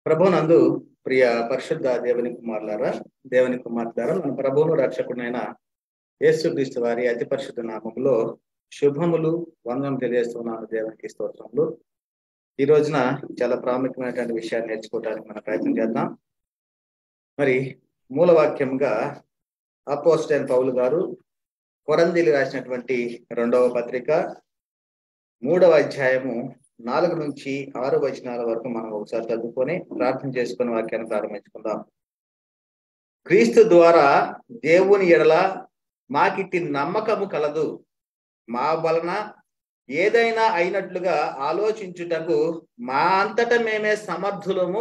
ప్రభునందు ప్రియ పరిశుద్ధ దేవుని కుమారులారా దేవుని కుమార్తెలారా మన ప్రభువును రక్షకుడైన యేసుక్రీస్తు వారి అతి పరిశుద్ధ నామములో శుభములు వందనం తెలియజేస్తున్నాను దేవునికి స్తోత్రములు ఈ రోజున చాలా ప్రాముఖ్యమైనటువంటి విషయాన్ని నేర్చుకోవడానికి మనం ప్రయత్నం చేద్దాం మరి మూలవాక్యంగా అపోస్టైన్ పౌలు గారు కొరందీలు రాసినటువంటి రెండవ పత్రిక మూడవ అధ్యాయము నాలుగు నుంచి ఆరు వచనాల వరకు మనం ఒకసారి చదువుకొని ప్రార్థన చేసుకుని వాక్యాన్ని ప్రారంభించుకుందాం క్రీస్తు ద్వారా దేవుని ఎడల మాకిట్టి నమ్మకము కలదు మా వలన ఏదైనా అయినట్లుగా ఆలోచించుటకు మా అంతట మేమే సమర్థులము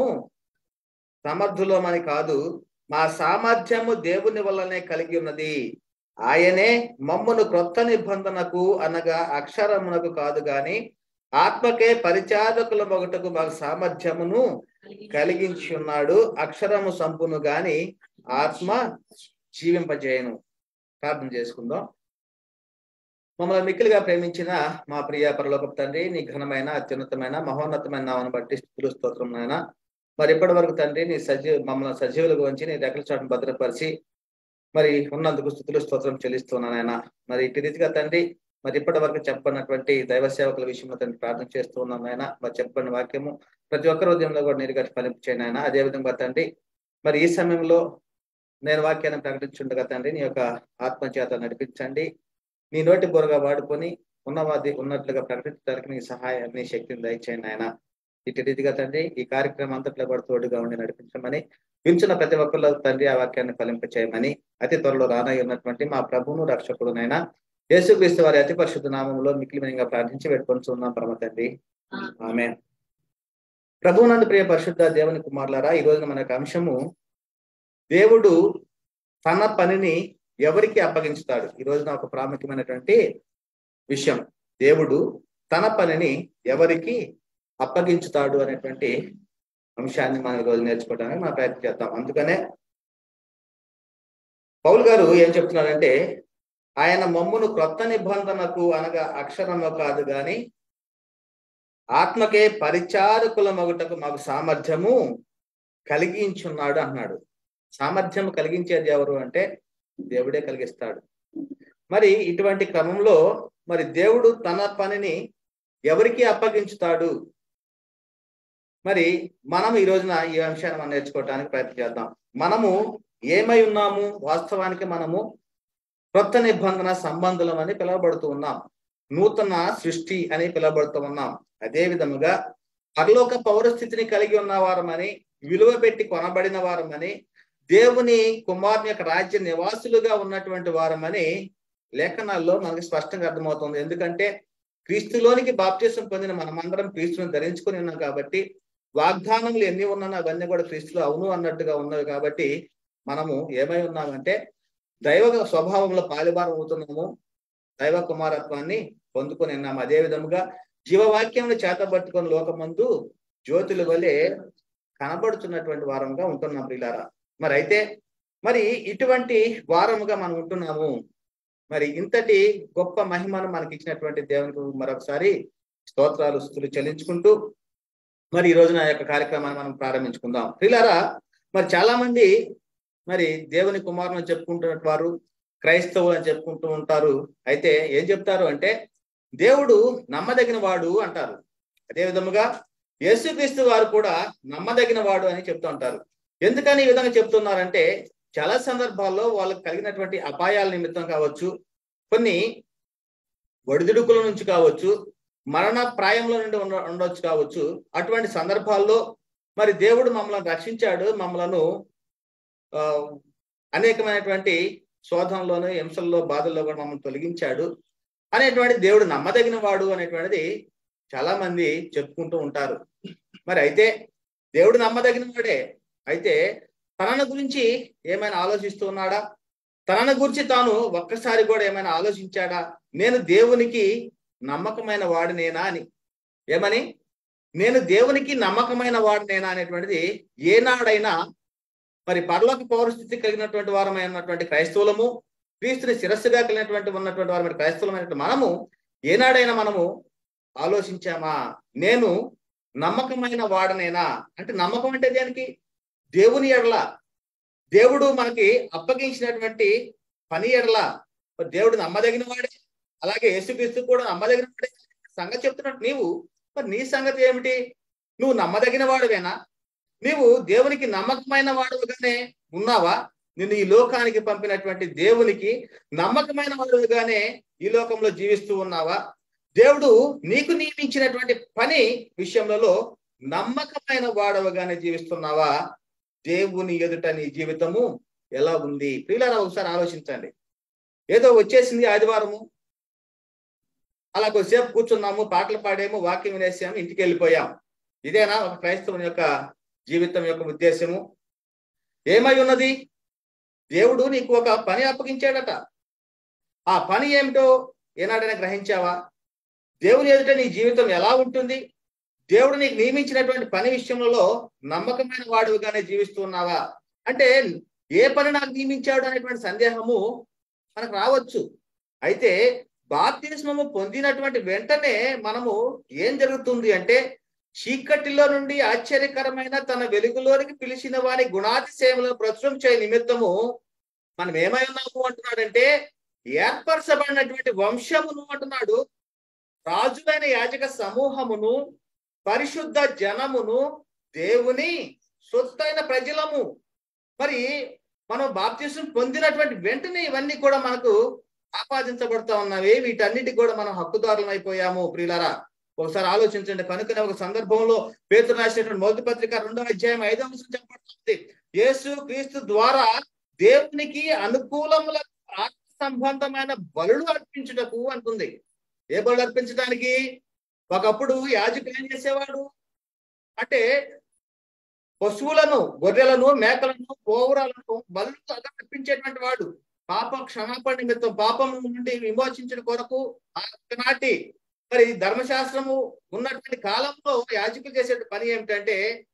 సమర్థులమని కాదు మా సామర్థ్యము దేవుని వల్లనే కలిగి ఉన్నది ఆయనే మమ్మను క్రొత్త నిబంధనకు అనగా అక్షరమునకు కాదు గాని ఆత్మకే పరిచారకుల ఒకటకు మాకు సామర్థ్యమును కలిగించి ఉన్నాడు అక్షరము సంపును గాని ఆత్మ జీవింపజేయను ప్రార్థన చేసుకుందాం మమ్మల్ని మిక్కిలిగా ప్రేమించిన మా ప్రియ పరలోక తండ్రి నీ ఘనమైన అత్యున్నతమైన మహోన్నతమైన నామను బట్టి స్థుతులు స్తోత్రం నాయన మరి ఇప్పటి వరకు తండ్రి నీ సజీవ మమ్మల్ని సజీవులకు వంచి నీ రెక్కల చాటును భద్రపరిచి మరి ఉన్నందుకు స్థుతులు స్తోత్రం చెల్లిస్తున్నాను ఆయన మరి ఇటు రీతిగా తండ్రి మరి ఇప్పటి వరకు చెప్పనటువంటి దైవ సేవకుల విషయంలో తండ్రి ప్రార్థన చేస్తూ ఉన్నాం ఆయన మరి చెప్పని వాక్యము ప్రతి ఒక్కరి ఉదయంలో కూడా నీరుగా ఫలింపు చేయను ఆయన అదే విధంగా తండ్రి మరి ఈ సమయంలో నేను వాక్యాన్ని ప్రకటించుండగా తండ్రి నీ యొక్క ఆత్మచేత నడిపించండి నీ నోటి బొరగా వాడుకొని ఉన్నవాది ఉన్నట్లుగా ప్రకటించడానికి నీ సహాయాన్ని శక్తిని దయచేయండి ఆయన ఇటు రీతిగా తండ్రి ఈ కార్యక్రమం అంతట్లో కూడా తోడుగా ఉండి నడిపించమని వించున్న ప్రతి ఒక్కరిలో తండ్రి ఆ వాక్యాన్ని ఫలింప చేయమని అతి త్వరలో రానై ఉన్నటువంటి మా ప్రభువును రక్షకుడునైనా యేసుక్రీస్తు వారి అతి పరిశుద్ధ నామంలో మిక్కిలిమయంగా ప్రార్థించి పెట్టుకొని ఉన్నాం పరమ తండ్రి ఆమె ప్రభువునందు ప్రియ పరిశుద్ధ దేవుని కుమారులారా ఈ రోజున మన యొక్క అంశము దేవుడు తన పనిని ఎవరికి అప్పగించుతాడు ఈ రోజున ఒక ప్రాముఖ్యమైనటువంటి విషయం దేవుడు తన పనిని ఎవరికి అప్పగించుతాడు అనేటువంటి అంశాన్ని మనం ఈరోజు నేర్చుకోవడానికి మనం ప్రయత్నం చేద్దాం అందుకనే పౌల్ గారు ఏం చెప్తున్నాడంటే ఆయన మమ్మును క్రొత్త నిబంధనకు అనగా అక్షరము కాదు గాని ఆత్మకే పరిచారకుల మగుటకు మాకు సామర్థ్యము కలిగించున్నాడు అన్నాడు సామర్థ్యం కలిగించేది ఎవరు అంటే దేవుడే కలిగిస్తాడు మరి ఇటువంటి క్రమంలో మరి దేవుడు తన పనిని ఎవరికి అప్పగించుతాడు మరి మనం ఈ రోజున ఈ అంశాన్ని మనం నేర్చుకోవడానికి ప్రయత్నం చేద్దాం మనము ఏమై ఉన్నాము వాస్తవానికి మనము క్రొత్త నిబంధన సంబంధులం అని పిలువబడుతూ ఉన్నాం నూతన సృష్టి అని పిలువబడుతూ ఉన్నాం అదే విధముగా పరలోక పౌరస్థితిని కలిగి ఉన్న వారమని విలువ పెట్టి కొనబడిన వారమని దేవుని కుమారుని యొక్క రాజ్య నివాసులుగా ఉన్నటువంటి వారమని లేఖనాల్లో మనకి స్పష్టంగా అర్థమవుతుంది ఎందుకంటే క్రీస్తులోనికి బాప్తీసం పొందిన మనమందరం క్రీస్తుని ధరించుకొని ఉన్నాం కాబట్టి వాగ్దానములు ఎన్ని ఉన్నా అవన్నీ కూడా క్రీస్తులు అవును అన్నట్టుగా ఉన్నవి కాబట్టి మనము ఏమై ఉన్నామంటే దైవ స్వభావంలో పాలిభారం అవుతున్నాము దైవ కుమారత్వాన్ని పొందుకొని ఉన్నాము అదే విధముగా జీవవాక్యం చేతబట్టుకొని లోకమందు జ్యోతుల వలె కనబడుతున్నటువంటి వారంగా ఉంటున్నాం ప్రిలారా మరి అయితే మరి ఇటువంటి వారముగా మనం ఉంటున్నాము మరి ఇంతటి గొప్ప మహిమను మనకి ఇచ్చినటువంటి దేవునికి మరొకసారి స్తోత్రాలు స్థుతులు చెల్లించుకుంటూ మరి ఈ రోజు నా యొక్క కార్యక్రమాన్ని మనం ప్రారంభించుకుందాం ప్రిలారా మరి చాలా మంది మరి దేవుని కుమారుని చెప్పుకుంటున్న వారు క్రైస్తవులు అని చెప్పుకుంటూ ఉంటారు అయితే ఏం చెప్తారు అంటే దేవుడు నమ్మదగిన వాడు అంటారు అదే విధముగా యేసుక్రీస్తు వారు కూడా నమ్మదగిన వాడు అని చెప్తూ ఉంటారు ఎందుకని ఈ విధంగా చెప్తున్నారంటే చాలా సందర్భాల్లో వాళ్ళకి కలిగినటువంటి అపాయాల నిమిత్తం కావచ్చు కొన్ని ఒడిదుడుకుల నుంచి కావచ్చు మరణ ప్రాయంలో నుండి ఉండ ఉండొచ్చు కావచ్చు అటువంటి సందర్భాల్లో మరి దేవుడు మమ్మల్ని రక్షించాడు మమ్మలను ఆ అనేకమైనటువంటి శోధనలోను హింసల్లో బాధల్లో కూడా మమ్మల్ని తొలగించాడు అనేటువంటి దేవుడు నమ్మదగిన వాడు అనేటువంటిది చాలా మంది చెప్పుకుంటూ ఉంటారు మరి అయితే దేవుడు నమ్మదగిన వాడే అయితే తనను గురించి ఏమైనా ఆలోచిస్తూ ఉన్నాడా తనను గురించి తాను ఒక్కసారి కూడా ఏమైనా ఆలోచించాడా నేను దేవునికి నమ్మకమైన వాడినేనా అని ఏమని నేను దేవునికి నమ్మకమైన వాడినేనా అనేటువంటిది ఏనాడైనా మరి పరలోక పౌరస్థితి కలిగినటువంటి వారమైనటువంటి క్రైస్తవులము క్రీస్తుని శిరస్సుగా కలిగినటువంటి ఉన్నటువంటి వారమైన క్రైస్తవులమైనటువంటి మనము ఏనాడైనా మనము ఆలోచించామా నేను నమ్మకమైన వాడనేనా అంటే నమ్మకం అంటే దేనికి దేవుని ఎడల దేవుడు మనకి అప్పగించినటువంటి పని ఎడల మరి దేవుడు నమ్మదగిన వాడే అలాగే యేసుక్రీస్తు కూడా నమ్మదగిన వాడే సంగతి చెప్తున్నట్టు నీవు మరి నీ సంగతి ఏమిటి నువ్వు నమ్మదగిన వాడువేనా నీవు దేవునికి నమ్మకమైన వాడుగానే ఉన్నావా నిన్ను ఈ లోకానికి పంపినటువంటి దేవునికి నమ్మకమైన వాడుగానే ఈ లోకంలో జీవిస్తూ ఉన్నావా దేవుడు నీకు నియమించినటువంటి పని విషయంలో నమ్మకమైన వాడవగానే జీవిస్తున్నావా దేవుని ఎదుట నీ జీవితము ఎలా ఉంది ప్రియులారా ఒకసారి ఆలోచించండి ఏదో వచ్చేసింది ఆదివారము అలా కొద్దిసేపు కూర్చున్నాము పాటలు పాడాము వాక్యం వినేసాము ఇంటికి వెళ్ళిపోయాం ఇదేనా ఒక క్రైస్తవుని యొక్క జీవితం యొక్క ఉద్దేశము ఏమై ఉన్నది దేవుడు నీకు ఒక పని అప్పగించాడట ఆ పని ఏమిటో ఏనాడైనా గ్రహించావా దేవుని ఎదుట నీ జీవితం ఎలా ఉంటుంది దేవుడు నీకు నియమించినటువంటి పని విషయంలో నమ్మకమైన వాడుగానే జీవిస్తున్నావా అంటే ఏ పని నాకు నియమించాడు అనేటువంటి సందేహము మనకు రావచ్చు అయితే బాప్తిస్మము పొందినటువంటి వెంటనే మనము ఏం జరుగుతుంది అంటే చీకటిలో నుండి ఆశ్చర్యకరమైన తన వెలుగులోనికి పిలిచిన వారి గుణాతిశయములను ప్రచురం చేయ నిమిత్తము మనం ఏమై ఉన్నాము అంటున్నాడంటే ఏర్పరచబడినటువంటి వంశమును అంటున్నాడు రాజులైన యాజక సమూహమును పరిశుద్ధ జనమును దేవుని సొత్తైన ప్రజలము మరి మనం బాప్తిసం పొందినటువంటి వెంటనే ఇవన్నీ కూడా మనకు ఆపాదించబడతా ఉన్నవి వీటన్నిటికి కూడా మనం హక్కుదారులం అయిపోయాము ప్రియులారా ఒకసారి ఆలోచించండి కనుకనే ఒక సందర్భంలో పేతురు రాసినటువంటి మొదటి పత్రిక రెండో అధ్యాయం ఐదో అంశం చెప్పబడుతుంది యేసు క్రీస్తు ద్వారా దేవునికి అనుకూలముల ఆత్మ సంబంధమైన బలులు అర్పించుటకు అంటుంది ఏ బలు అర్పించడానికి ఒకప్పుడు యాజకులు ఏం చేసేవాడు అంటే పశువులను గొర్రెలను మేకలను పోవురాలను బలు అర్పించేటువంటి వాడు పాప క్షమాపణ నిమిత్తం పాపం నుండి విమోచించిన కొరకు ఆనాటి మరి ధర్మశాస్త్రము ఉన్నటువంటి కాలంలో యాజకులు చేసే పని ఏమిటంటే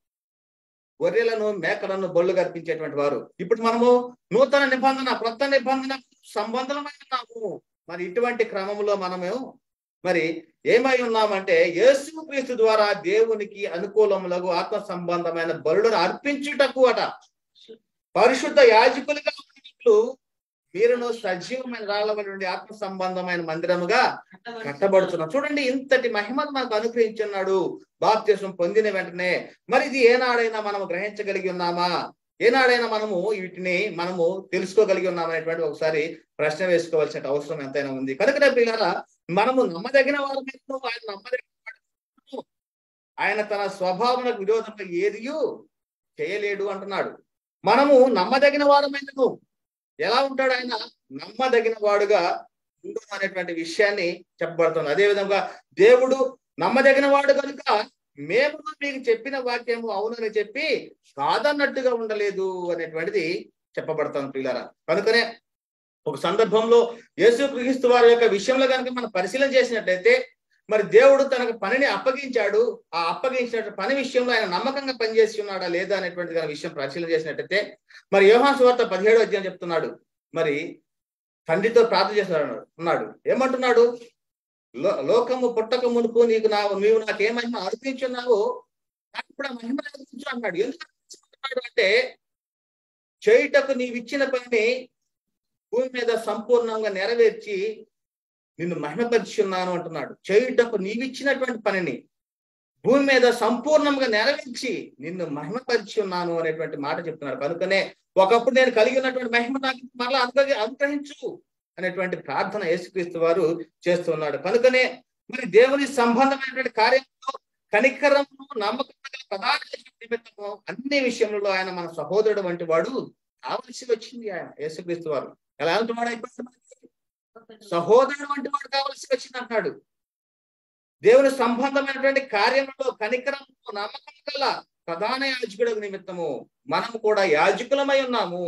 గొర్రెలను మేకలను బొళ్ళు కల్పించేటువంటి వారు ఇప్పుడు మనము నూతన నిబంధన కొత్త నిబంధన సంబంధమై ఉన్నాము మరి ఇటువంటి క్రమంలో మనము మరి ఏమై ఉన్నామంటే యేసు క్రీస్తు ద్వారా దేవునికి అనుకూలములకు ఆత్మ సంబంధమైన బలులను అర్పించుటకు అట పరిశుద్ధ యాజకులుగా ఉన్నట్లు మీరును సజీవమైన రాళ్ళ నుండి ఆత్మ సంబంధమైన మందిరముగా కట్టబడుతున్నాం చూడండి ఇంతటి మహిమను మనకు అనుగ్రహించున్నాడు బాప్తిసం పొందిన వెంటనే మరి ఇది ఏనాడైనా మనము గ్రహించగలిగి ఉన్నామా ఏనాడైనా మనము వీటిని మనము తెలుసుకోగలిగి ఉన్నామనేటువంటి ఒకసారి ప్రశ్న వేసుకోవాల్సిన అవసరం ఎంతైనా ఉంది కనుక పిల్లల మనము నమ్మదగిన వారి మీద ఆయన నమ్మదగిన వాడు. ఆయన తన స్వభావములకు విరోధంగా ఏదియు చేయలేడు అంటున్నాడు మనము నమ్మదగిన వారమైనను ఎలా ఉంటాడు ఆయన నమ్మదగిన వాడుగా ఉండు అనేటువంటి విషయాన్ని చెప్పబడుతుంది అదే విధంగా దేవుడు నమ్మదగిన వాడు కనుక మేము మీకు చెప్పిన వాక్యము అవునని చెప్పి కాదన్నట్టుగా ఉండలేదు అనేటువంటిది చెప్పబడుతుంది పిల్లరా కనుకనే ఒక సందర్భంలో యేసు క్రీస్తు వారి యొక్క విషయంలో కనుక మనం పరిశీలన చేసినట్లయితే మరి దేవుడు తనకు పనిని అప్పగించాడు ఆ అప్పగించిన పని విషయంలో ఆయన నమ్మకంగా పనిచేసి ఉన్నాడా లేదా అనేటువంటి దాని విషయం పరిశీలన చేసినట్టయితే మరి యోహాన్ సువార్త పదిహేడో అధ్యాయం చెప్తున్నాడు మరి తండ్రితో ప్రార్థన చేస్తున్నాడు ఉన్నాడు ఏమంటున్నాడు లో- లోకము పుట్టక మునుపు నీకు నా నీవు నాకు ఏ మహిమ అర్పించున్నావో నాకు ఇప్పుడు ఆ మహిమ అర్పించు అన్నాడు ఎందుకు అర్పించుకుంటున్నాడు అంటే చేయుటకు నీవిచ్చిన పనిని భూమి మీద సంపూర్ణంగా నెరవేర్చి నిన్ను మహిమపరిచి ఉన్నాను అంటున్నాడు చేయుటకు నీవిచ్చినటువంటి పనిని భూమి మీద సంపూర్ణంగా నెరవేర్చి నిన్ను మహిమపరిచి ఉన్నాను అనేటువంటి మాట చెప్తున్నాడు కనుకనే ఒకప్పుడు నేను కలిగి ఉన్నటువంటి మహిమ నాకు మరలా అనుగ్రహ అనుగ్రహించు అనేటువంటి ప్రార్థన యేసుక్రీస్తు వారు చేస్తున్నాడు కనుకనే మరి దేవుని సంబంధమైనటువంటి కార్యంలో కనికరము నమ్మకంగా ప్రధాన నిమిత్తము అన్ని విషయంలో ఆయన మన సహోదరుడు వంటి వాడు కావలసి వచ్చింది ఆయన యేసుక్రీస్తు వారు ఎలా అంటున్నాడు అయిపోయింది మనకి? సహోదరుడు వంటి వాడు కావలసి వచ్చింది అంటాడు దేవుని సంబంధమైనటువంటి కార్యంలో కనికరంలో నమ్మకం గల ప్రధాన యాజకుడు నిమిత్తము మనము కూడా యాజకులమై ఉన్నాము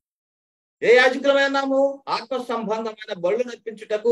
ఏ యాజకులమై ఉన్నాము ఆత్మ సంబంధమైన బళ్ళు నడిపించుటకు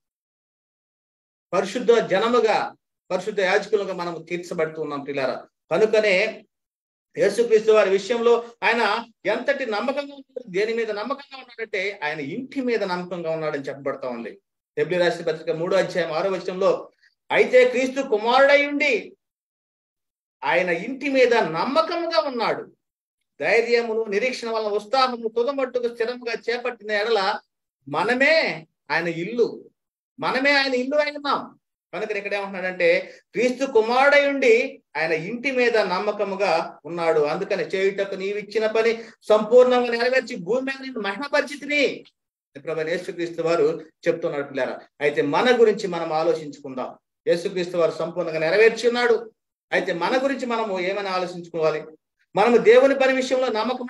పరిశుద్ధ జనముగా పరిశుద్ధ యాజకులుగా మనము తీర్చబడుతున్నాం పిల్లారా కనుకనే యేసుక్రీస్తు వారి విషయంలో ఆయన ఎంతటి నమ్మకంగా ఉన్నాడు దేని మీద నమ్మకంగా ఉన్నాడంటే ఆయన ఇంటి మీద నమ్మకంగా ఉన్నాడని చెప్పబడతా ఉంది ఎబ్రి రాష్ట్ర పత్రిక మూడో అధ్యాయం ఆరో వచనంలో అయితే క్రీస్తు కుమారుడై ఉండి ఆయన ఇంటి మీద నమ్మకంగా ఉన్నాడు ధైర్యమును నిరీక్షణ వలన ఉత్సాహము తుదమట్టుకు స్థిరముగా చేపట్టిన ఎడల మనమే ఆయన ఇల్లు మనమే ఆయన ఇల్లు అయినాం కనుక ఇక్కడ ఏమంటున్నాడంటే క్రీస్తు కుమారుడై ఉండి ఆయన ఇంటి మీద నమ్మకముగా ఉన్నాడు అందుకని చేయుటకు నీవిచ్చిన పని సంపూర్ణంగా నెరవేర్చి భూమి మీద నిన్ను మహిమ పరిస్థితిని ప్రభు యేసుక్రీస్తు వారు చెప్తున్నారు పిల్లరా అయితే మన గురించి మనం ఆలోచించుకుందాం యేసుక్రీస్తు వారు సంపూర్ణంగా నెరవేర్చి ఉన్నాడు అయితే మన గురించి మనము ఏమని ఆలోచించుకోవాలి మనము దేవుని పని విషయంలో నమ్మకం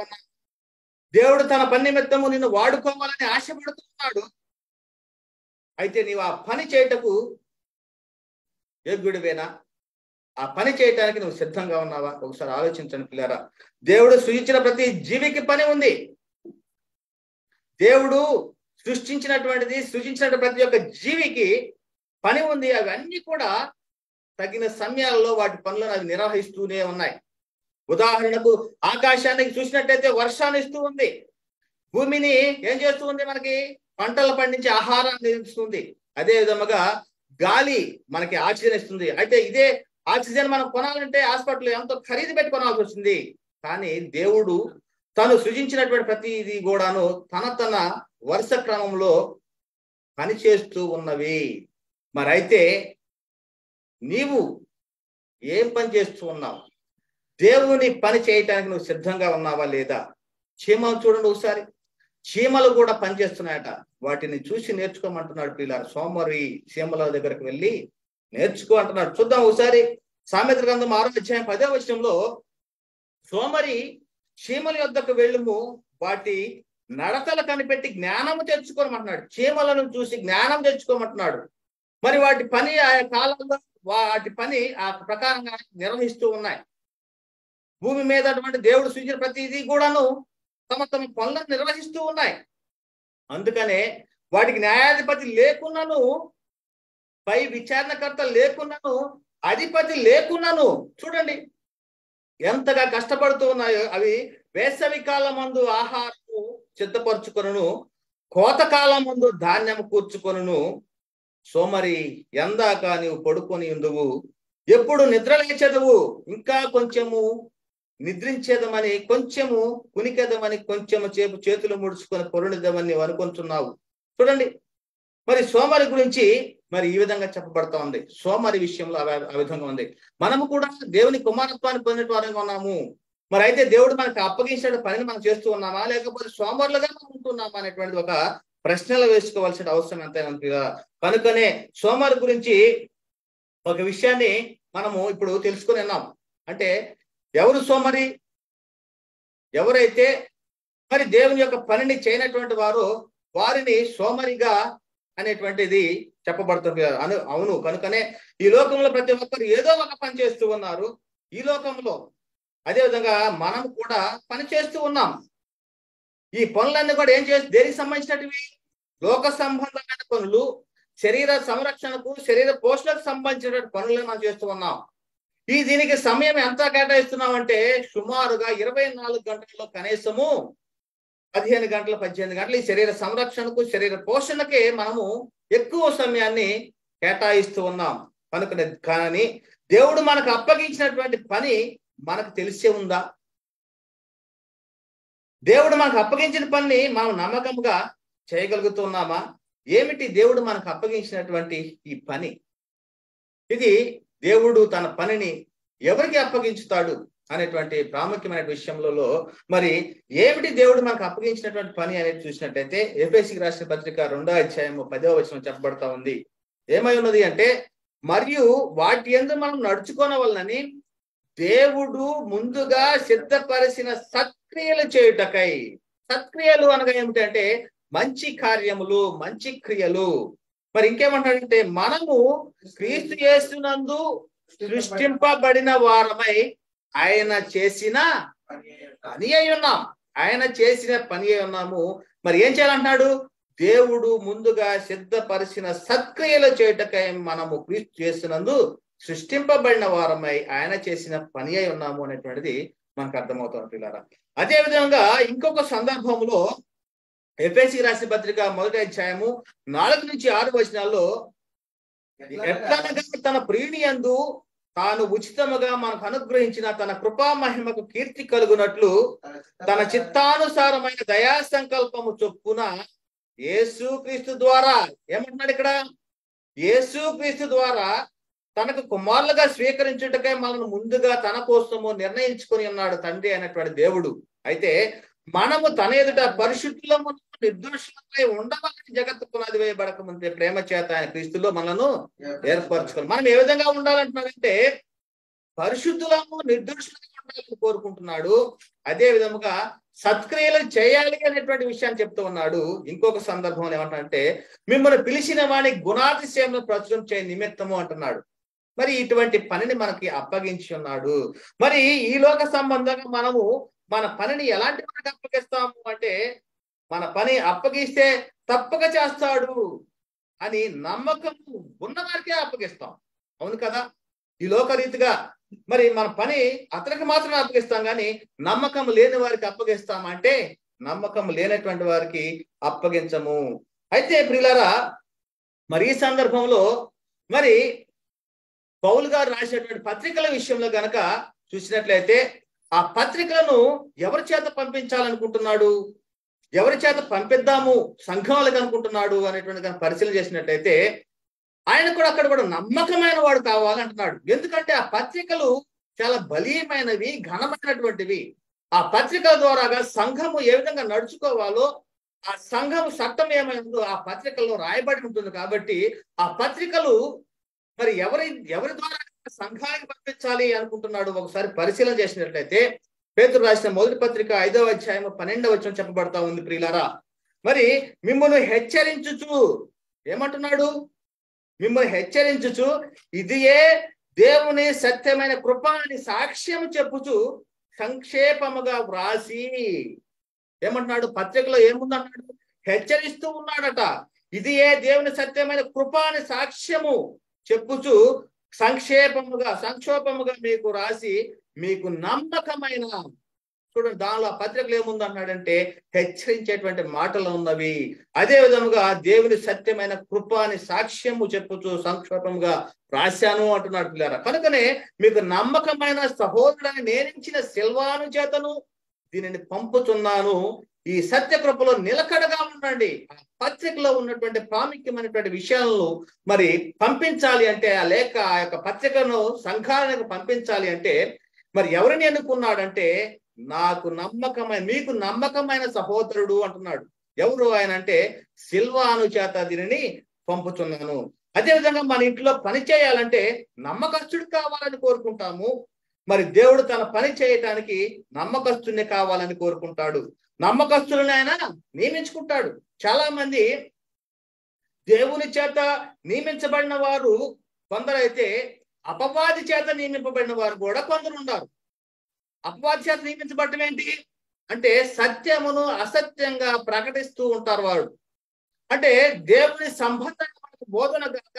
దేవుడు తన పని నిమిత్తము నిన్ను వాడుకోవాలని ఆశపడుతున్నాడు అయితే నీవు ఆ పని చేయటకు యోగ్యుడివేనా ఆ పని చేయటానికి నువ్వు సిద్ధంగా ఉన్నావా ఒకసారి ఆలోచించండి పిల్లరా దేవుడు సృజించిన ప్రతి జీవికి పని ఉంది దేవుడు సృష్టించినటువంటిది సృజించిన ప్రతి ఒక్క జీవికి పని ఉంది అవన్నీ కూడా తగిన సమయాల్లో వాటి పనులను అవి నిర్వహిస్తూనే ఉన్నాయి ఉదాహరణకు ఆకాశానికి చూసినట్టయితే వర్షాన్ని ఇస్తూ ఉంది భూమిని ఏం చేస్తూ ఉంది మనకి పంటలు పండించి ఆహారాన్ని ఇస్తుంది అదే విధముగా గాలి మనకి ఆక్సిజన్ ఇస్తుంది అయితే ఇదే ఆక్సిజన్ మనం కొనాలంటే హాస్పిటల్ ఎంతో ఖరీదు పెట్టి కొనాల్సి వస్తుంది కానీ దేవుడు తను సృజించినటువంటి ప్రతి ఇది కూడాను తన తన వరుస క్రమంలో పనిచేస్తూ ఉన్నవి మరైతే నీవు ఏం పని చేస్తూ ఉన్నావు దేవుని పని చేయటానికి నువ్వు సిద్ధంగా ఉన్నావా లేదా చీమలు చూడండి ఒకసారి చీమలు కూడా పనిచేస్తున్నాయట వాటిని చూసి నేర్చుకోమంటున్నాడు పిల్లలు సోమవారి చీమల దగ్గరకు వెళ్ళి నేర్చుకో అంటున్నాడు చూద్దాం ఒకసారి సామెత గ్రంథం ఆరో అధ్యాయం పదో వచనంలో సోమరి చీమల యొద్దకు వెళ్ళుము వాటి నడతలు కనిపెట్టి జ్ఞానము తెచ్చుకోమంటున్నాడు చీమలను చూసి జ్ఞానం తెచ్చుకోమంటున్నాడు మరి వాటి పని ఆ కాలంలో వాటి పని ఆ ప్రకారంగా నిర్వహిస్తూ ఉన్నాయి భూమి మీద అటువంటి దేవుడు సూచించిన ప్రతిదీ కూడాను తమ తమ పనులను నిర్వహిస్తూ ఉన్నాయి అందుకనే వాటికి న్యాయాధిపతి లేకున్నాను పై విచారణకర్త లేకున్నాను అధిపతి లేకున్నాను చూడండి ఎంతగా కష్టపడుతూ ఉన్నాయో అవి వేసవి కాలం మందు ఆహారము సిద్ధపరచుకొనును కోతకాలం ముందు ధాన్యం కూర్చుకొనును సోమరి ఎందాక నీవు పడుకొని ఉందువు ఎప్పుడు నిద్ర లేచెదవు ఇంకా కొంచెము నిద్రించేదమని కొంచెము కునికెదమని కొంచెము చేపు చేతులు ముడుచుకొని పొరునిద్దామని నీవు అనుకుంటున్నావు చూడండి మరి సోమరి గురించి మరి ఈ విధంగా చెప్పబడతా ఉంది సోమరి విషయంలో ఆ- ఆ విధంగా ఉంది మనము కూడా దేవుని కుమారత్వాన్ని పొందిన వారంగా ఉన్నాము మరి అయితే దేవుడు మనకు అప్పగించిన పనిని మనం చేస్తూ ఉన్నామా లేకపోతే సోమరులుగా మనం ఉంటున్నామా అనేటువంటి ఒక ప్రశ్నలు వేసుకోవాల్సిన అవసరం ఎంతైనా ఉంది కదా కనుకనే సోమరి గురించి ఒక విషయాన్ని మనము ఇప్పుడు తెలుసుకుని ఉన్నాం అంటే ఎవరు సోమరి ఎవరైతే మరి దేవుని యొక్క పనిని చేయనటువంటి వారు వారిని సోమరిగా అనేటువంటిది చెప్పబడుతుంది కదా. అను అవును కనుకనే ఈ లోకంలో ప్రతి ఒక్కరు ఏదో ఒక పని చేస్తూ ఉన్నారు ఈ లోకంలో అదే విధంగా మనం కూడా పని చేస్తూ ఉన్నాం ఈ పనులన్నీ కూడా ఏం చేసి దేనికి సంబంధించినటివి లోక సంబంధమైన పనులు శరీర సంరక్షణకు శరీర పోషణకు సంబంధించిన పనులను మనం చేస్తూ ఉన్నాం ఈ దీనికి సమయం ఎంత కేటాయిస్తున్నాం అంటే సుమారుగా ఇరవై నాలుగు గంటల్లో కనీసము పదిహేను గంటలు పద్దెనిమిది గంటలు ఈ శరీర సంరక్షణకు శరీర పోషణకే మనము ఎక్కువ సమయాన్ని కేటాయిస్తూ ఉన్నాం కనుక కానీ దేవుడు మనకు అప్పగించినటువంటి పని మనకు తెలిసే ఉందా దేవుడు మనకు అప్పగించిన పనిని మనం నమ్మకంగా చేయగలుగుతున్నామా ఏమిటి దేవుడు మనకు అప్పగించినటువంటి ఈ పని ఇది దేవుడు తన పనిని ఎవరికి అప్పగించుతాడు అనేటువంటి ప్రాముఖ్యమైన విషయంలో మరి ఏమిటి దేవుడు మనకు అప్పగించినటువంటి పని అనేది చూసినట్టయితే ఎఫ్ఎస్సికి రాసిన పత్రిక రెండో అధ్యాయము పదో వచనం చెప్పబడతా ఉంది ఏమై ఉన్నది అంటే మరియు వాటి ఎందు మనం నడుచుకోనవలనని దేవుడు ముందుగా సిద్ధపరిచిన సత్క్రియలు చేయుటకై సత్క్రియలు అనగా ఏమిటంటే మంచి కార్యములు మంచి క్రియలు మరి ఇంకేమంటాడంటే మనము క్రీస్తు యేసునందు సృష్టింపబడిన వారమై ఆయన చేసిన పని అయి ఉన్నాం ఆయన చేసిన పని అయి ఉన్నాము మరి ఏం చేయాలంటున్నాడు దేవుడు ముందుగా సిద్ధపరిచిన సత్క్రియలు చేయుటకై మనము క్రీస్తు చేసినందు సృష్టింపబడిన వారమై ఆయన చేసిన పని అయి ఉన్నాము అనేటువంటిది మనకు అర్థమవుతుంది పిల్లరా అదే విధంగా ఇంకొక సందర్భంలో ఎఫ్ఎసి రాసిన పత్రిక మొదటి అధ్యాయము నాలుగు నుంచి ఆరు వచనాల్లో ఎట్లనగా తన ప్రియుని యందు తాను ఉచితముగా మనకు అనుగ్రహించిన తన కృపా మహిమకు కీర్తి కలుగునట్లు తన చిత్తానుసారమైన దయా సంకల్పము చొప్పున యేసు క్రీస్తు ద్వారా ఏమంటున్నాడు ఇక్కడ యేసు క్రీస్తు ద్వారా తనకు కుమారులుగా స్వీకరించుటకై మనల్ని ముందుగా తన కోసము నిర్ణయించుకొని ఉన్నాడు తండ్రి అయినటువంటి దేవుడు అయితే మనము తన ఎదుట పరిశుద్ధులము నిర్దోషులపై ఉండవాలని జగత్తు పునాది వేయబడక ముందే ప్రేమ చేత ఆయన క్రీస్తులో మనను ఏర్పరచుకోవాలి మనం ఏ విధంగా ఉండాలంటున్నారంటే పరిశుద్ధులము నిర్దోషులుగా ఉండాలని కోరుకుంటున్నాడు అదే విధముగా సత్క్రియలు చేయాలి అనేటువంటి విషయాన్ని చెప్తూ ఉన్నాడు ఇంకొక సందర్భంలో ఏమంటాడంటే మిమ్మల్ని పిలిచిన వాని గుణాతిశయంలో ప్రచురం చేయ నిమిత్తము అంటున్నాడు మరి ఇటువంటి పనిని మనకి అప్పగించి ఉన్నాడు మరి ఈ లోక సంబంధంగా మనము మన పనిని ఎలాంటి మనకు అప్పగిస్తాము అంటే మన పని అప్పగిస్తే తప్పక చేస్తాడు అని నమ్మకం ఉన్న వారికే అప్పగిస్తాం అవును కదా ఈ లోక రీతిగా మరి మన పని అతనికి మాత్రమే అప్పగిస్తాం కానీ నమ్మకం లేని వారికి అప్పగిస్తాం అంటే నమ్మకం లేనటువంటి వారికి అప్పగించము అయితే ప్రియులారా మరి ఈ సందర్భంలో మరి పౌలు గారు రాసినటువంటి పత్రికల విషయంలో గనక చూసినట్లయితే ఆ పత్రికలను ఎవరి చేత పంపించాలనుకుంటున్నాడు ఎవరి చేత పంపిద్దాము సంఘాలకు అనుకుంటున్నాడు అనేటువంటి కనుక పరిశీలన చేసినట్లయితే ఆయన కూడా అక్కడ కూడా నమ్మకమైన వాడు కావాలంటున్నాడు ఎందుకంటే ఆ పత్రికలు చాలా బలీయమైనవి ఘనమైనటువంటివి ఆ పత్రికల ద్వారాగా సంఘము ఏ విధంగా నడుచుకోవాలో ఆ సంఘం చట్టం ఏమైందో ఆ పత్రికల్లో రాయబడి ఉంటుంది కాబట్టి ఆ పత్రికలు మరి ఎవరి ఎవరి ద్వారా సంఘానికి పంపించాలి అనుకుంటున్నాడు ఒకసారి పరిశీలన చేసినట్లయితే పేతురు రాసిన మొదటి పత్రిక ఐదవ అధ్యాయం పన్నెండవ వచ్చిన చెప్పబడతా ఉంది ప్రియులారా మరి మిమ్మల్ని హెచ్చరించుచు ఏమంటున్నాడు మిమ్మల్ని హెచ్చరించుచు ఇదియే దేవుని సత్యమైన కృప అని సాక్ష్యం చెప్పుచు సంక్షేపముగా వ్రాసి ఏమంటున్నాడు పత్రికలో ఏముందన్నాడు హెచ్చరిస్తూ ఉన్నాడట ఇది ఏ దేవుని సత్యమైన కృప అని సాక్ష్యము చెప్పుచు సంక్షేపముగా సంక్షోభముగా మీకు రాసి మీకు నమ్మకమైన చూడండి దానిలో ఆ పత్రికలు ఏముందన్నాడంటే హెచ్చరించేటువంటి మాటలు ఉన్నవి అదే విధముగా దేవుని సత్యమైన కృప అని సాక్ష్యము చెప్పుచు సంక్షోభంగా రాశాను అంటున్నాడు పిల్లారా కనుకనే మీకు నమ్మకమైన సహోదరుని నేనించిన శిల్వాను చేతను దీనిని పంపుతున్నాను ఈ సత్య కృపలో నిలకడగా ఉండండి ఆ పత్రికలో ఉన్నటువంటి ప్రాముఖ్యమైనటువంటి విషయాలను మరి పంపించాలి అంటే ఆ లేఖ ఆ యొక్క పత్రికను సంఘాలకు పంపించాలి అంటే మరి ఎవరిని ఎన్నుకున్నాడంటే నాకు నమ్మకమైన మీకు నమ్మకమైన సహోదరుడు అంటున్నాడు ఎవరు ఆయన అంటే సిల్వాను చేత దీనిని పంపుతున్నాను అదేవిధంగా మన ఇంట్లో పని చేయాలంటే నమ్మకస్తుడు కావాలని కోరుకుంటాము మరి దేవుడు తన పని చేయటానికి నమ్మకస్తుని కావాలని కోరుకుంటాడు నమ్మకస్తులను ఆయన నియమించుకుంటాడు చాలా మంది దేవుని చేత నియమించబడిన వారు కొందరైతే అపవాది చేత నియమింపబడిన వారు కూడా కొందరు ఉన్నారు అపవాది చేత నియమించబడటం ఏంటి అంటే సత్యమును అసత్యంగా ప్రకటిస్తూ ఉంటారు వారు అంటే దేవుని సంబంధంగా మనకు బోధన కనుక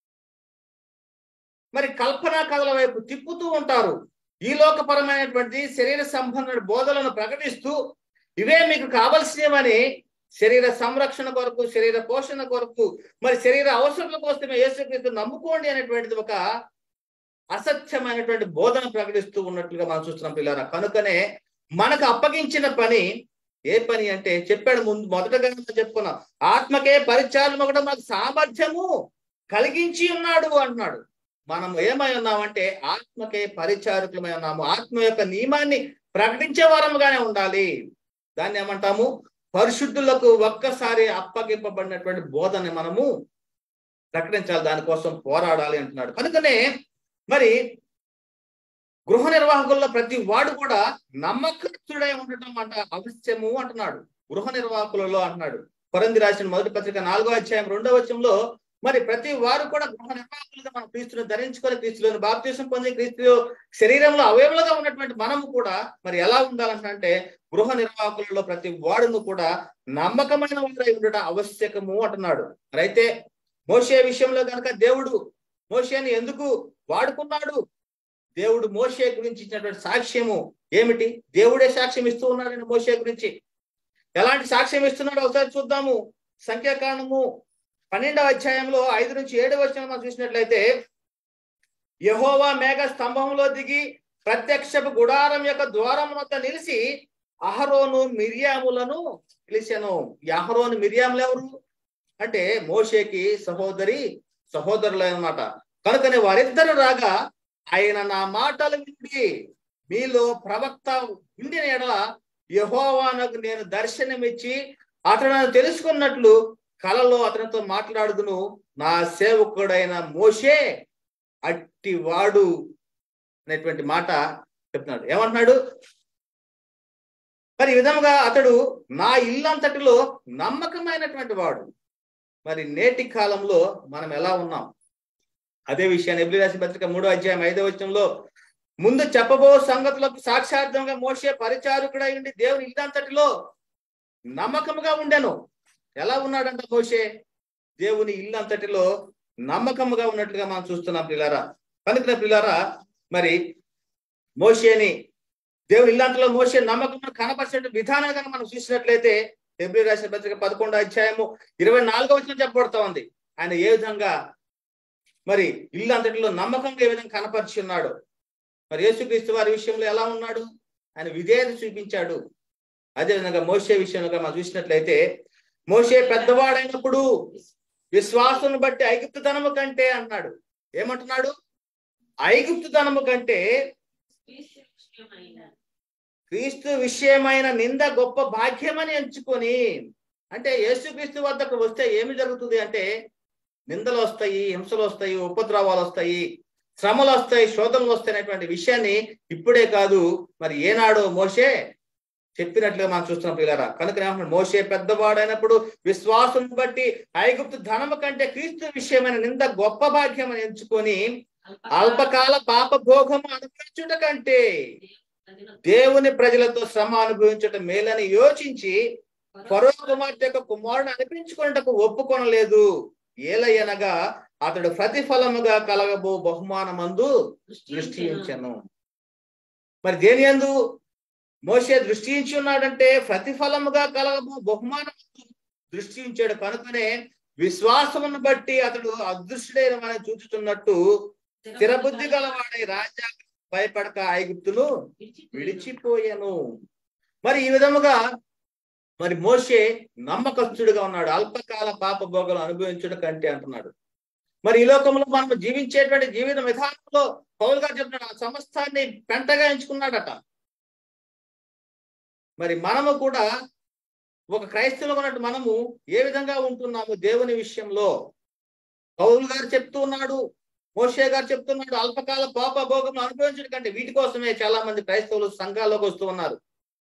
మరి కల్పనా కథల వైపు తిప్పుతూ ఉంటారు ఈ లోకపరమైనటువంటి శరీర సంబంధ బోధలను ప్రకటిస్తూ ఇవే మీకు కావలసినవని శరీర సంరక్షణ కొరకు శరీర పోషణ కొరకు మరి శరీర అవసరాల కోసమే యేసుక్రీస్తు నమ్ముకోండి అనేటువంటిది ఒక అసత్యమైనటువంటి బోధన ప్రకటిస్తూ ఉన్నట్లుగా మనం చూస్తున్నాం పిల్లరా కనుకనే మనకు అప్పగించిన పని ఏ పని అంటే చెప్పాడు ముందు మొదటగా చెప్పుకున్నాం ఆత్మకే పరిచారం ఒకటి మాకు సామర్థ్యము కలిగించి ఉన్నాడు అంటున్నాడు మనం ఏమై ఉన్నామంటే ఆత్మకే పరిచారకులమై ఉన్నాము ఆత్మ యొక్క నియమాన్ని ప్రకటించే వారముగానే ఉండాలి దాన్ని ఏమంటాము పరిశుద్ధులకు ఒక్కసారి అప్పగింపబడినటువంటి బోధన మనము ప్రకటించాలి దానికోసం పోరాడాలి అంటున్నాడు కనుకనే మరి గృహ నిర్వాహకుల్లో ప్రతి వాడు కూడా నమ్మకస్తుడై ఉండటం అంట అవశ్యము అంటున్నాడు గృహ నిర్వాహకులలో అంటున్నాడు కొరంది రాసిన మొదటి పత్రిక నాలుగో అధ్యాయం రెండో వచ్చంలో మరి ప్రతి వారు కూడా గృహ నిర్వాహకులుగా మనం క్రీస్తును ధరించుకొని క్రీస్తులను బాప్తీసం పొంది క్రీస్తు శరీరంలో అవయవులుగా ఉన్నటువంటి మనము కూడా మరి ఎలా ఉండాలంటే గృహ నిర్వాహకులలో ప్రతి వాడును కూడా నమ్మకమైన వారై ఉండటం ఆవశ్యకము అంటున్నాడు మరి అయితే మోసే విషయంలో కనుక దేవుడు మోషేని ఎందుకు వాడుకున్నాడు దేవుడు మోషే గురించి ఇచ్చినటువంటి సాక్ష్యము ఏమిటి దేవుడే సాక్ష్యం ఇస్తూ ఉన్నాడని మోషే గురించి ఎలాంటి సాక్ష్యం ఇస్తున్నాడో ఒకసారి చూద్దాము సంఖ్యాకాండము పన్నెండవ అధ్యాయంలో ఐదు నుంచి ఏడు వచ్చిన మనం చూసినట్లయితే యహోవా మేఘ స్తంభంలో దిగి ప్రత్యక్షపు గుడారం యొక్క ద్వారం వద్ద నిలిచి అహరోను మిరియాములను పిలిచాను ఈ అహరోను మిరియాములు ఎవరు అంటే మోషేకి సహోదరి సహోదరులు అన్నమాట కనుకనే వారిద్దరు రాగా ఆయన నా మాటలు విండి మీలో ప్రవక్త ఉండిన ఎడల యహోవానకు నేను దర్శనమిచ్చి అతను తెలుసుకున్నట్లు కలలో అతనితో మాట్లాడుదును నా సేవకుడైన మోషే అట్టి వాడు అనేటువంటి మాట చెప్తున్నాడు ఏమంటున్నాడు మరి ఈ విధముగా అతడు నా ఇల్లంతటిలో నమ్మకమైనటువంటి వాడు మరి నేటి కాలంలో మనం ఎలా ఉన్నాం అదే విషయాన్ని ఎబ్రి రాసిన పత్రిక మూడో అధ్యాయం ఐదో వచనంలో ముందు చెప్పబో సంగతులకు సాక్షార్థంగా మోసే పరిచారకుడై ఉండి దేవుని ఇల్లంతటిలో నమ్మకముగా ఉండెను ఎలా ఉన్నాడంట మోసే దేవుని ఇల్లంతటిలో నమ్మకముగా ఉన్నట్లుగా మనం చూస్తున్నాం పిల్లారా కనుక పిల్లారా మరి మోషేని దేవుని ఇల్లంతలో మోసే నమ్మకం కనపరిచిన విధానంగా మనం చూసినట్లయితే ఫిబ్రవరి రాసిన పత్రిక పదకొండో అధ్యాయము ఇరవై నాలుగో వచ్చిన చెప్పబడుతా ఉంది ఆయన ఏ విధంగా మరి ఇల్లు అంతటిలో నమ్మకంగా ఏ విధంగా కనపరిచి ఉన్నాడు మరి యేసుక్రీస్తు వారి విషయంలో ఎలా ఉన్నాడు ఆయన విధేయత చూపించాడు అదేవిధంగా మోసే విషయంలో మనం చూసినట్లయితే మోసే పెద్దవాడైనప్పుడు విశ్వాసం బట్టి ఐగుప్తుతనము కంటే అన్నాడు ఏమంటున్నాడు ఐగుప్తుతనము కంటే క్రీస్తు విషయమైన నింద గొప్ప భాగ్యమని ఎంచుకొని అంటే యేసుక్రీస్తు వద్దకు వస్తే ఏమి జరుగుతుంది అంటే నిందలు వస్తాయి హింసలు వస్తాయి ఉపద్రవాలు వస్తాయి శ్రమలు వస్తాయి శోధనలు వస్తాయి అనేటువంటి విషయాన్ని ఇప్పుడే కాదు మరి ఏనాడో మోసే చెప్పినట్లుగా మనం చూస్తున్నాం పిల్లరా కనుక ఏమంటున్నాడు మోసే పెద్దవాడైనప్పుడు విశ్వాసం బట్టి ఐగుప్తు ధనము కంటే క్రీస్తు విషయమైన నింద గొప్ప భాగ్యం అని ఎంచుకొని అల్పకాల పాప భోగము అనుభవించుట కంటే దేవుని ప్రజలతో శ్రమ అనుభవించటం మేలని యోచించి ఫరో కుమార్తె యొక్క కుమారుడు అనిపించుకున్నటకు ఒప్పుకొనలేదు ఏలయనగా అతడు ప్రతిఫలముగా కలగబో బహుమానమందు దృష్టి ఉంచను మరి దేని ఎందు మోసే దృష్టి ఉంచి ఉన్నాడంటే ప్రతిఫలముగా కలగబో బహుమానం దృష్టి ఉంచాడు కనుకనే విశ్వాసమును బట్టి అతడు అదృష్టుడైన మనం చూచుతున్నట్టు స్థిరబుద్ధి గలవాడై రాజా భయపడక ఐగుప్తును విడిచిపోయాను మరి ఈ విధముగా మరి మోషే నమ్మకస్తుడిగా ఉన్నాడు అల్పకాల పాప భోగలు అనుభవించడం కంటే అంటున్నాడు మరి ఈ లోకంలో మనం జీవించేటువంటి జీవిత విధానంలో పౌలు గారు చెప్తున్నాడు ఆ సమస్తాన్ని పెంటగా ఎంచుకున్నాడట మరి మనము కూడా ఒక క్రైస్తవులు ఉన్నట్టు మనము ఏ విధంగా ఉంటున్నాము దేవుని విషయంలో పౌలు గారు చెప్తూ ఉన్నాడు మోషే గారు చెప్తున్నాడు అల్పకాల పాప భోగం అనుభవించడం కంటే వీటి కోసమే చాలా మంది క్రైస్తవులు సంఘాల్లోకి వస్తూ ఉన్నారు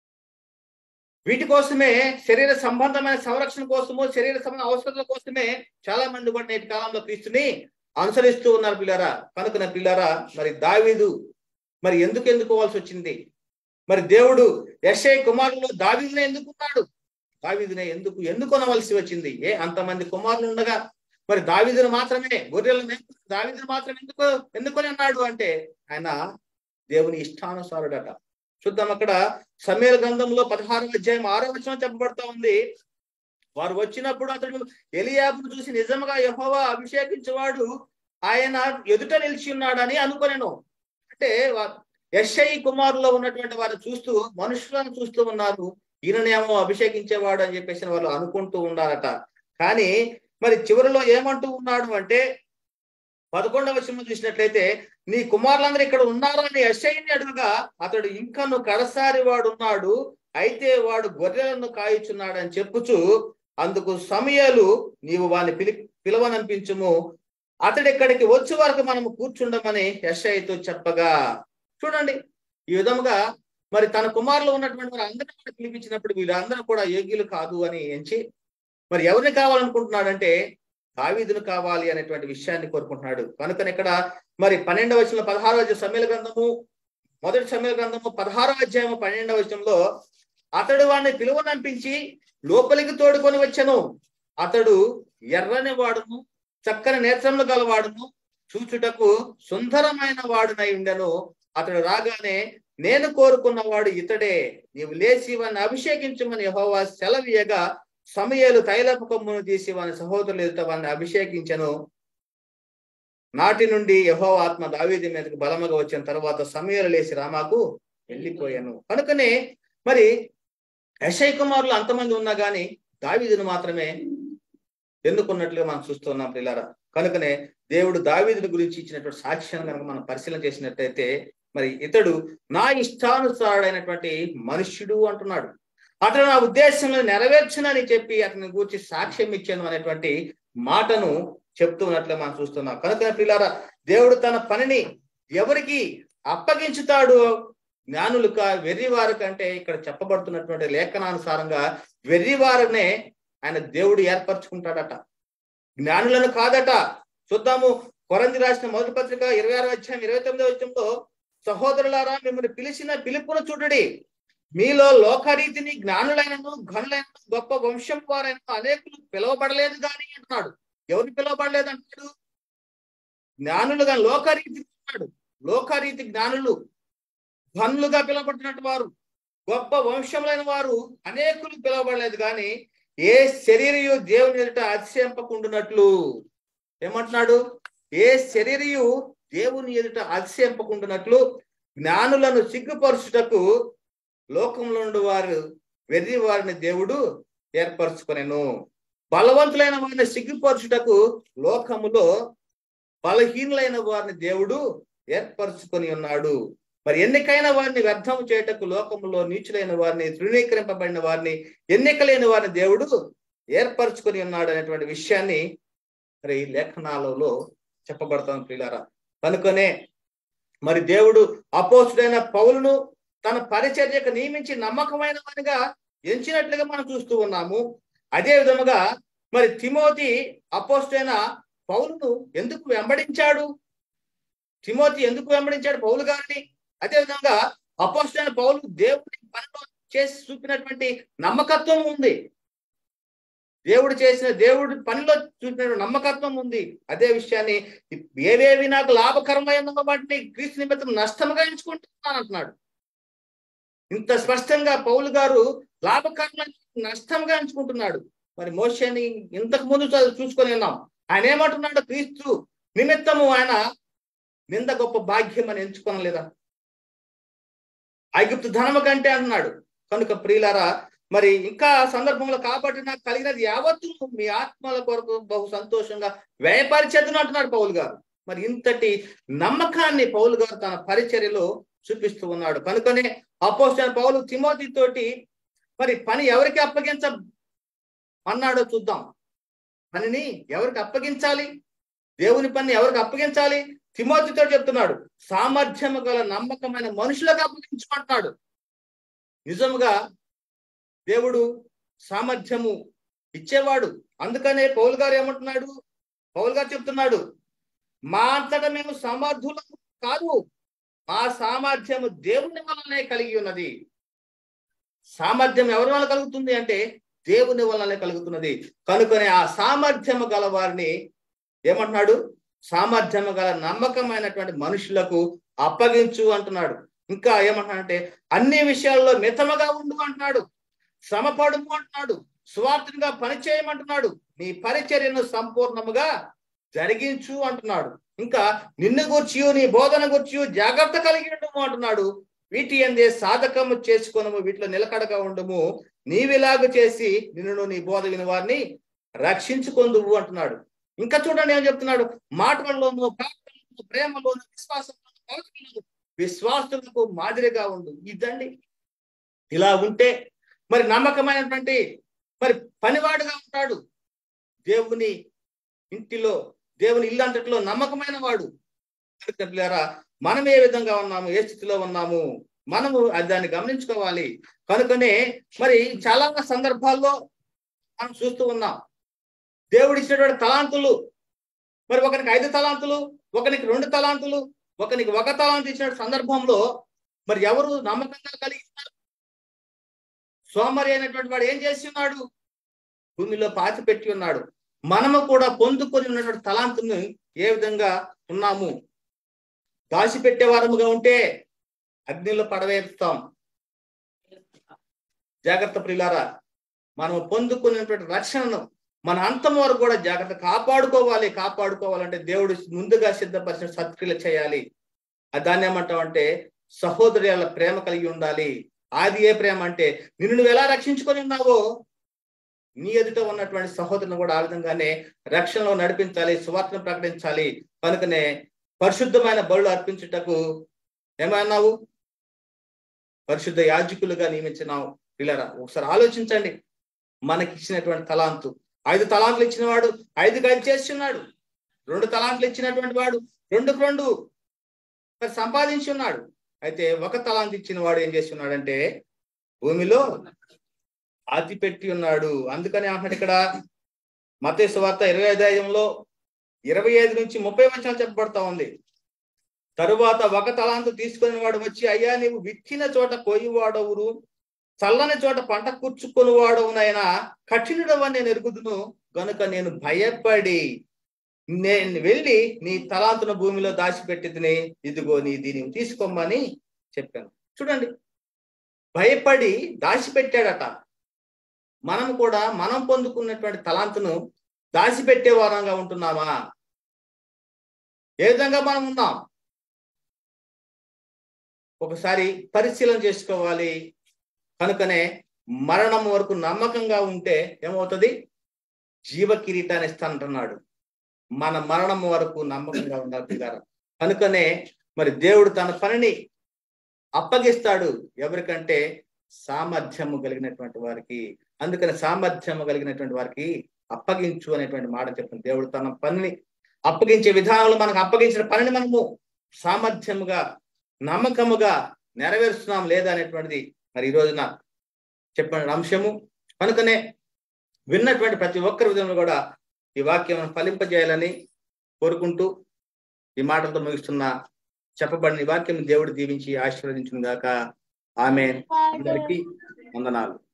వీటి కోసమే శరీర సంబంధమైన సంరక్షణ కోసము శరీర సంబంధ అవసరాల కోసమే చాలా మంది కూడా నేటి కాలంలో క్రీస్తుని అనుసరిస్తూ ఉన్నారు పిల్లారా కనుక పిల్లారా మరి దావీదు మరి ఎందుకు ఎందుకోవాల్సి వచ్చింది మరి దేవుడు యశయ కుమారులో దావీదునే ఎందుకున్నాడు దావీదునే ఎందుకు ఎందుకొనవలసి వచ్చింది ఏ అంతమంది కుమారులు ఉండగా మరి దావీదును మాత్రమే గొర్రెలు దావీదును మాత్రం ఎందుకు ఎందుకొని అన్నాడు అంటే ఆయన దేవుని ఇష్టానుసారుడట చూద్దాం అక్కడ సమీర గ్రంథంలో పదహారు అధ్యాయం ఆరో వచనం చెప్పబడతా ఉంది వారు వచ్చినప్పుడు అతడు ఎలియాబును చూసి నిజంగా యహోవా అభిషేకించేవాడు ఆయన ఎదుట నిలిచి ఉన్నాడని అనుకొనెను అంటే యశై కుమారులో ఉన్నటువంటి వారు చూస్తూ మనుషులను చూస్తూ ఉన్నారు ఈయననేమో అభిషేకించేవాడు అని చెప్పేసి వాళ్ళు అనుకుంటూ ఉన్నారట కానీ మరి చివరిలో ఏమంటూ ఉన్నాడు అంటే పదకొండవ వచనం చూసినట్లయితే నీ కుమారులందరూ ఇక్కడ ఉన్నారా అని యశైని అడుగుగా అతడు ఇంకను కడసారి వాడు ఉన్నాడు అయితే వాడు గొర్రెలను కాయుచున్నాడు అని చెప్పుచు అందుకు సమయాలు నీవు వాని పిలి పిలవనంపించుము అతడు ఇక్కడికి వచ్చే వరకు మనము కూర్చుండమని యశయ్యతో చెప్పగా చూడండి ఈ విధముగా మరి తన కుమారులు ఉన్నటువంటి వారు అందరూ కూడా పిలిపించినప్పుడు వీళ్ళందరూ కూడా యోగ్యులు కాదు అని ఎంచి మరి ఎవరిని కావాలనుకుంటున్నాడంటే దావీదును కావాలి అనేటువంటి విషయాన్ని కోరుకుంటున్నాడు కనుకని ఇక్కడ మరి పన్నెండవ వచనంలో పదహారవ అధ్యాయం సమ్మెల గ్రంథము మొదటి సమ్మెల గ్రంథము పదహారవ అధ్యాయము పన్నెండవ వచనంలో అతడు వాడిని పిలువనంపించి లోపలికి తోడుకొని వచ్చాను అతడు ఎర్రని వాడును చక్కని నేత్రములు గలవాడును చూచుటకు సుందరమైన వాడునై ఉండెను అతడు రాగానే నేను కోరుకున్నవాడు ఇతడే నీవు లేచి వాడిని అభిషేకించమని యహోవా సెలవీయగా సమయాలు తైలపు కొమ్మును తీసి వాని సహోదరులు ఎదుట వాడిని అభిషేకించను నాటి నుండి యహో ఆత్మ దావీది మీదకి బలముగా వచ్చిన తర్వాత సమయాలు లేచి రామాకు వెళ్ళిపోయాను కనుకనే మరి యశయ్ కుమారులు అంతమంది ఉన్నా గాని దావీదును మాత్రమే ఎన్నుకున్నట్లుగా మనం చూస్తున్నాం పిల్లారా కనుకనే దేవుడు దావీదుని గురించి ఇచ్చినటువంటి సాక్ష్యం కనుక మనం పరిశీలన చేసినట్టయితే మరి ఇతడు నా ఇష్టానుసారుడైనటువంటి మనుష్యుడు అంటున్నాడు అతడు నా ఉద్దేశంలో నెరవేర్చునని చెప్పి అతని గురించి సాక్ష్యం ఇచ్చాను అనేటువంటి మాటను చెప్తూ ఉన్నట్లు మనం చూస్తున్నాం కనుక పిల్లారా దేవుడు తన పనిని ఎవరికి అప్పగించుతాడు జ్ఞానులుక వెర్రివారు కంటే ఇక్కడ చెప్పబడుతున్నటువంటి లేఖనానుసారంగా వెర్రివారనే ఆయన దేవుడు ఏర్పరచుకుంటాడట జ్ఞానులను కాదట చూద్దాము కొరంది రాసిన మొదటి పత్రిక ఇరవై ఆరో అధ్యాయం ఇరవై తొమ్మిదో వచ్చంతో సహోదరులారా మిమ్మల్ని పిలిచిన పిలుపును చూడడి మీలో లోకరీతిని జ్ఞానులైనను ఘనులైన గొప్ప వంశం వారైన అనేకులు పిలువబడలేదు కానీ అంటున్నాడు ఎవరు పిలువబడలేదు అంటాడు జ్ఞానులుగా లోకరీతి అన్నాడు లోకరీతి జ్ఞానులు ఘనులుగా పిలువబడుతున్నట్టు వారు గొప్ప వంశములైన వారు అనేకులు పిలువబడలేదు కానీ ఏ శరీరయు దేవుని ఎదుట అతిశయింపకుండునట్లు ఏమంటున్నాడు ఏ శరీరయు దేవుని ఎదుట అతిశయింపకుండునట్లు జ్ఞానులను సిగ్గుపరచుటకు లోకంలో ఉండు వారు వెర్రి వారిని దేవుడు ఏర్పరచుకొనెను బలవంతులైన వారిని సిగ్గుపరచుటకు లోకములో బలహీనులైన వారిని దేవుడు ఏర్పరచుకొని ఉన్నాడు మరి ఎన్నికైన వారిని వ్యర్థం చేయటకు లోకములో నీచులైన వారిని తృణీకరింపబడిన వారిని ఎన్నికలేని వారిని దేవుడు ఏర్పరచుకొని ఉన్నాడు అనేటువంటి విషయాన్ని మరి లేఖనాలలో చెప్పబడతాం ప్రియులారా కనుకనే మరి దేవుడు అపోసుడైన పౌలును తన పరిచర్యకు నియమించి నమ్మకమైన వారిగా ఎంచినట్లుగా మనం చూస్తూ ఉన్నాము అదే విధముగా మరి తిమోతి అపోస్టైన పౌలును ఎందుకు వెంబడించాడు తిమోతి ఎందుకు వెంబడించాడు పౌలు గారిని అదే విధంగా అపోస్టైన పౌలు దేవుడి పనిలో చేసి చూపినటువంటి నమ్మకత్వం ఉంది దేవుడు చేసిన దేవుడి పనిలో చూపిన నమ్మకత్వం ఉంది అదే విషయాన్ని ఏవేవి నాకు లాభకరమైన వాటిని క్రీస్తు నిమిత్తం నష్టముగా ఎంచుకుంటున్నాను అంటున్నాడు ఇంత స్పష్టంగా పౌలు గారు లాభకరమైన నష్టంగా ఎంచుకుంటున్నాడు మరి మోషని ఇంతకు ముందు చూసుకొని ఉన్నాం ఆయన ఏమంటున్నాడు క్రీస్తు నిమిత్తము ఆయన నింద గొప్ప భాగ్యం అని ఎంచుకోనలేదా ఐగుప్తు ధనము కంటే అంటున్నాడు కనుక ప్రియులారా మరి ఇంకా సందర్భంలో కాబట్టి నాకు కలిగినది యావత్తు మీ ఆత్మల కొరకు బహు సంతోషంగా వ్యయపరిచేద్దును అంటున్నాడు పౌలు గారు మరి ఇంతటి నమ్మకాన్ని పౌలు గారు తన పరిచర్యలో చూపిస్తూ ఉన్నాడు కనుకనే అపోస్టల్ పౌలు తిమోతి తోటి మరి పని ఎవరికి అప్పగించ అన్నాడో చూద్దాం పనిని ఎవరికి అప్పగించాలి దేవుని పని ఎవరికి అప్పగించాలి తిమోతితో చెప్తున్నాడు సామర్థ్యము గల నమ్మకమైన మనుషులకు అప్పగించమంటున్నాడు నిజముగా దేవుడు సామర్థ్యము ఇచ్చేవాడు అందుకనే పౌలు గారు ఏమంటున్నాడు పౌలు గారు చెప్తున్నాడు మా అంతటా మేము సమర్థులకు కాదు మా సామర్థ్యము దేవుని వలనే కలిగి ఉన్నది సామర్థ్యం ఎవరి వల్ల కలుగుతుంది అంటే దేవుని వలనే కలుగుతున్నది కనుకొని ఆ సామర్థ్యము గల వారిని ఏమంటున్నాడు సామర్థ్యము గల నమ్మకమైనటువంటి మనుషులకు అప్పగించు అంటున్నాడు ఇంకా ఏమంటున్నాడంటే అన్ని విషయాల్లో మితముగా ఉండు అంటున్నాడు శ్రమపడుము అంటున్నాడు స్వార్థంగా పనిచేయమంటున్నాడు నీ పరిచర్యను సంపూర్ణముగా జరిగించు అంటున్నాడు ఇంకా నిన్ను గూర్చి నీ బోధన గూర్చి జాగ్రత్త కలిగి ఉండము అంటున్నాడు వీటి అందే సాధకము చేసుకొనము వీటిలో నిలకడగా ఉండము నీవిలాగు చేసి నిన్ను నీ బోధ విని వారిని రక్షించుకొందువు అంటున్నాడు ఇంకా చూడండి ఏం చెప్తున్నాడు మాటలలోను ప్రార్థనలోను ప్రేమలోను విశ్వాసంలోను పవిత్రలోను విశ్వాసులకు మాదిరిగా ఉండు ఇదండి ఇలా ఉంటే మరి నమ్మకమైనటువంటి మరి పనివాడుగా ఉంటాడు దేవుని ఇంటిలో దేవుని ఇల్లు అంతట్లో నమ్మకమైన వాడు పిల్లరా మనం ఏ విధంగా ఉన్నాము ఏ స్థితిలో ఉన్నాము మనము దాన్ని గమనించుకోవాలి కనుకనే మరి చాలా సందర్భాల్లో మనం చూస్తూ ఉన్నాం దేవుడు ఇచ్చినటువంటి తలాంతులు మరి ఒకరికి ఐదు తలాంతులు ఒకరికి రెండు తలాంతులు ఒకరికి ఒక తలాంతు ఇచ్చిన సందర్భంలో మరి ఎవరు నమ్మకంగా కలిగి ఉన్నారు సోమరి అయినటువంటి వాడు ఏం చేసి ఉన్నాడు భూమిలో పాతి పెట్టి ఉన్నాడు మనము కూడా పొందుకొని ఉన్నటువంటి తలాంతుని ఏ విధంగా ఉన్నాము దాచిపెట్టే వారముగా ఉంటే అగ్నిలో పడవేస్తాం జాగ్రత్త ప్రియులారా మనము పొందుకున్నటువంటి రక్షణను మన అంతం వరకు కూడా జాగ్రత్త కాపాడుకోవాలి కాపాడుకోవాలంటే దేవుడు ముందుగా సిద్ధపరిచిన సత్క్రియలు చేయాలి ఆ దాన్ని ఏమంటాం అంటే సహోదరుల ప్రేమ కలిగి ఉండాలి ఆది ఏ ప్రేమ అంటే నిన్ను నువ్వు ఎలా రక్షించుకొని ఉన్నావో నీ ఎదుట ఉన్నటువంటి సహోదరులను కూడా ఆ విధంగానే రక్షణలో నడిపించాలి సువార్తను ప్రకటించాలి కనుకనే పరిశుద్ధమైన బలులు అర్పించుటకు ఏమన్నావు పరిశుద్ధ యాజకులుగా నియమించినావు పిల్లరా ఒకసారి ఆలోచించండి మనకి ఇచ్చినటువంటి తలాంతు ఐదు తలాంతులు ఇచ్చిన వాడు ఐదు గది చేస్తున్నాడు రెండు తలాంతులు ఇచ్చినటువంటి వాడు రెండుకు రెండు మరి సంపాదించి ఉన్నాడు అయితే ఒక తలాంతు ఇచ్చిన వాడు ఏం చేసి ఉన్నాడంటే భూమిలో ఆతి పెట్టి ఉన్నాడు అందుకని అంటున్నాడు ఇక్కడ మతేసు వార్త ఇరవై అధ్యాయంలో ఇరవై ఐదు నుంచి ముప్పై వచనాలు చెప్పబడతా ఉంది తరువాత ఒక తలాంతు తీసుకుని వాడు వచ్చి అయ్యా నీవు విత్తిన చోట కోయివాడవురు చల్లని చోట పంట కూర్చుకొని వాడవునైనా కఠినుడవని నేను ఎరుగుదును గనుక నేను భయపడి నేను వెళ్ళి నీ తలాంతున భూమిలో దాచిపెట్టి తిని ఇదిగో నీ దీన్ని తీసుకోమని చెప్పాను చూడండి భయపడి దాచిపెట్టాడట మనం కూడా మనం పొందుకున్నటువంటి తలాంతును దాచిపెట్టే వారంగా ఉంటున్నామా ఏ విధంగా మనం ఉన్నాం ఒకసారి పరిశీలన చేసుకోవాలి కనుకనే మరణం వరకు నమ్మకంగా ఉంటే ఏమవుతుంది జీవ కిరీటాన్ని ఇస్తానంటున్నాడు మన మరణం వరకు నమ్మకంగా ఉండాలి పిల్లారా కనుకనే మరి దేవుడు తన పనిని అప్పగిస్తాడు ఎవరికంటే సామర్థ్యము కలిగినటువంటి వారికి అందుకని సామర్థ్యము కలిగినటువంటి వారికి అప్పగించు అనేటువంటి మాట చెప్పింది దేవుడు తన పనిని అప్పగించే విధానంలో మనకు అప్పగించిన పనిని మనము సామర్థ్యముగా నమ్మకముగా నెరవేరుస్తున్నాం లేదా అనేటువంటిది మరి ఈ రోజున చెప్పిన అంశము కనుకనే విన్నటువంటి ప్రతి ఒక్కరి విధంలో కూడా ఈ వాక్యం ఫలింపజేయాలని కోరుకుంటూ ఈ మాటలతో ముగిస్తున్న చెప్పబడిన ఈ వాక్యం దేవుడు దీవించి ఆశీర్వదించును గాక ఆమె అందరికీ వందనాలు